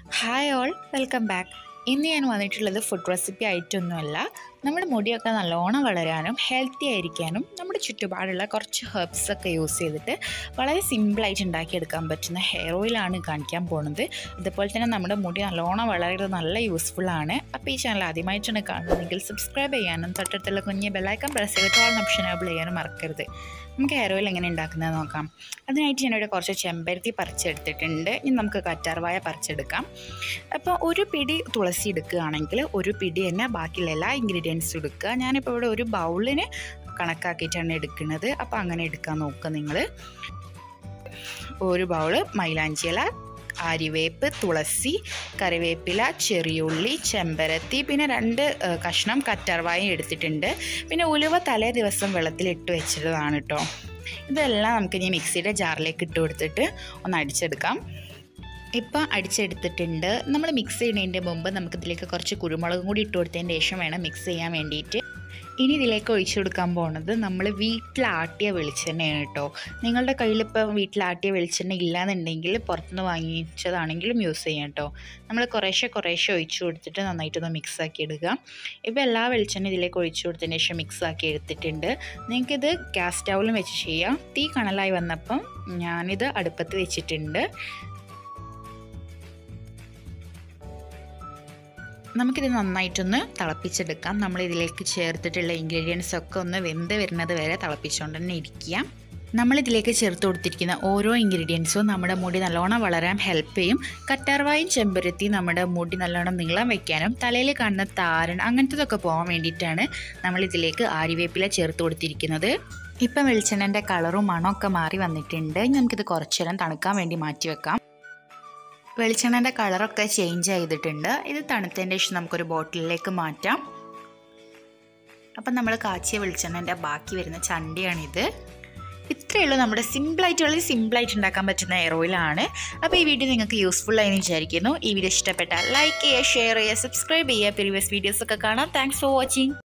hi all welcome back ഇന്ന് ഞാൻ വന്നിട്ടുള്ളത് ഫുഡ് റെസിപ്പി ആയിട്ടൊന്നുമല്ല നമ്മുടെ മുടിയൊക്കെ നല്ലോണം വളരാനും ഹെൽത്തി ആയിരിക്കാനും നമ്മുടെ ചുറ്റുപാടുള്ള കുറച്ച് ഹെർബ്സ് ഒക്കെ യൂസ് ചെയ്തിട്ട് വളരെ സിമ്പിളായിട്ട് ഉണ്ടാക്കിയെടുക്കാൻ പറ്റുന്ന ഹെയർ ഓയിലാണ് കാണിക്കാൻ പോകുന്നത് അതുപോലെ തന്നെ നമ്മുടെ മുടി നല്ലോണം വളരുന്നത് നല്ല യൂസ്ഫുള്ളാണ് അപ്പോൾ ഈ ചാനൽ ആദ്യമായിട്ടാണ് കാണുന്നതെങ്കിൽ സബ്സ്ക്രൈബ് ചെയ്യാനും തൊട്ടടുത്തുള്ള കുഞ്ഞ് ബെല്ലൈക്കൺ പ്രസ് ചെയ്തിട്ട് ഓൾ ഓപ്ഷൻ എനേബിൾ ചെയ്യാനും മറക്കരുത് നമുക്ക് ഹെയർ ഓയിൽ എങ്ങനെ ഉണ്ടാക്കുന്നത് നോക്കാം അതിനായിട്ട് ഞാനിവിടെ കുറച്ച് ചെമ്പരത്തി പറിച്ചെടുത്തിട്ടുണ്ട് ഇനി നമുക്ക് കറ്റാർവായ പറിച്ചെടുക്കാം അപ്പോൾ ഒരു പിടി തുളസി എടുക്കുകയാണെങ്കിൽ ഒരു പിടി തന്നെ ബാക്കിയുള്ള എല്ലാ ഇൻഗ്രീഡിയൻസും എടുക്കുക ഞാനിപ്പോൾ ഇവിടെ ഒരു ബൗളിന് കണക്കാക്കിയിട്ടാണ് എടുക്കുന്നത് അപ്പോൾ അങ്ങനെ എടുക്കാൻ നോക്കുക നിങ്ങൾ ഒരു ബൗള് മൈലാഞ്ചി ഇല ആര്യവേപ്പ് തുളസി കറിവേപ്പില ചെറിയുള്ളി ചെമ്പരത്തി പിന്നെ രണ്ട് ഏഹ്, കഷ്ണം കറ്റാർവായും എടുത്തിട്ടുണ്ട് പിന്നെ ഉലുവ തലേ ദിവസം വെള്ളത്തിലിട്ട് വെച്ചതാണ് കേട്ടോ ഇതെല്ലാം നമുക്ക് ഇനി മിക്സിയുടെ ജാറിലേക്ക് ഇട്ട് കൊടുത്തിട്ട് ഒന്ന് അടിച്ചെടുക്കാം ഇപ്പം അടിച്ചെടുത്തിട്ടുണ്ട് നമ്മൾ മിക്സ് ചെയ്യുന്നതിൻ്റെ മുമ്പ് നമുക്കിതിലേക്ക് കുറച്ച് കുരുമുളകും കൂടി ഇട്ട് കൊടുത്തതിന് ശേഷം വേണം മിക്സ് ചെയ്യാൻ വേണ്ടിയിട്ട് ഇനി ഇതിലേക്ക് ഒഴിച്ചു കൊടുക്കാൻ പോകുന്നത് നമ്മൾ വീട്ടിലാട്ടിയ വെളിച്ചെണ്ണയാണ് കേട്ടോ നിങ്ങളുടെ കയ്യിലിപ്പോൾ വീട്ടിലാട്ടിയ വെളിച്ചെണ്ണ ഇല്ലാന്നുണ്ടെങ്കിൽ പുറത്തുനിന്ന് വാങ്ങിച്ചതാണെങ്കിലും യൂസ് ചെയ്യാം കേട്ടോ നമ്മൾ കുറേശ്ശെ കുറേശ്ശെ ഒഴിച്ചു കൊടുത്തിട്ട് നന്നായിട്ടൊന്ന് മിക്സ് ആക്കി എടുക്കുക ഇപ്പോൾ എല്ലാ വെളിച്ചെണ്ണ ഇതിലേക്ക് ഒഴിച്ചു കൊടുത്തതിന് ശേഷം മിക്സ് ആക്കി എടുത്തിട്ടുണ്ട് നിങ്ങൾക്കിത് ഗ്യാസ് സ്റ്റൗവിലും വെച്ച് ചെയ്യാം തീ കണലായി വന്നപ്പം ഞാനിത് അടുപ്പത്ത് വെച്ചിട്ടുണ്ട് നമുക്കിത് നന്നായിട്ടൊന്ന് തിളപ്പിച്ചെടുക്കാം നമ്മൾ ഇതിലേക്ക് ചേർത്തിട്ടുള്ള ഇൻഗ്രീഡിയൻസ് ഒക്കെ ഒന്ന് വെന്ത് വരുന്നത് വരെ തിളപ്പിച്ചുകൊണ്ട് തന്നെ ഇരിക്കുക നമ്മളിതിലേക്ക് ചേർത്ത് കൊടുത്തിരിക്കുന്ന ഓരോ ഇൻഗ്രീഡിയൻസും നമ്മുടെ മുടി നല്ലോണം വളരാൻ ഹെൽപ്പ് ചെയ്യും കറ്റാർവായും ചെമ്പരത്തി നമ്മുടെ മുടി നല്ലോണം നീളം വയ്ക്കാനും തലയിൽ കാണുന്ന താരൻ അങ്ങനത്തതൊക്കെ പോകാൻ വേണ്ടിയിട്ടാണ് നമ്മളിതിലേക്ക് ആര്യവേപ്പില ചേർത്ത് കൊടുത്തിരിക്കുന്നത് ഇപ്പം വെളിച്ചെണ്ണൻ്റെ കളറും മണമൊക്കെ മാറി വന്നിട്ടുണ്ട് ഇനി നമുക്കിത് കുറച്ചു നേരം തണുക്കാൻ വേണ്ടി മാറ്റി വെക്കാം വെളിച്ചെണ്ണൻ്റെ കളറൊക്കെ ചേഞ്ച് ചെയ്തിട്ടുണ്ട് ഇത് തണുത്തതിൻ്റെ ശേഷം നമുക്കൊരു ബോട്ടിലിലേക്ക് മാറ്റാം അപ്പം നമ്മൾ കാച്ചിയ വെളിച്ചെണ്ണൻ്റെ ബാക്കി വരുന്ന ചണ്ടിയാണിത് ഇത്രയേ ഉള്ളൂ നമ്മുടെ സിമ്പിളായിട്ട് വളരെ സിമ്പിളായിട്ട് ഉണ്ടാക്കാൻ പറ്റുന്ന ഹെയർ ഓയിലാണ് അപ്പോൾ ഈ വീഡിയോ നിങ്ങൾക്ക് യൂസ്ഫുൾ ആയി വിചാരിക്കുന്നു ഈ വീഡിയോ ഇഷ്ടപ്പെട്ടാൽ ലൈക്ക് ചെയ്യുക ഷെയർ ചെയ്യുക സബ്സ്ക്രൈബ് ചെയ്യുക പ്രീവിയസ് വീഡിയോസ് ഒക്കെ കാണാം താങ്ക്സ് ഫോർ വാച്ചിങ്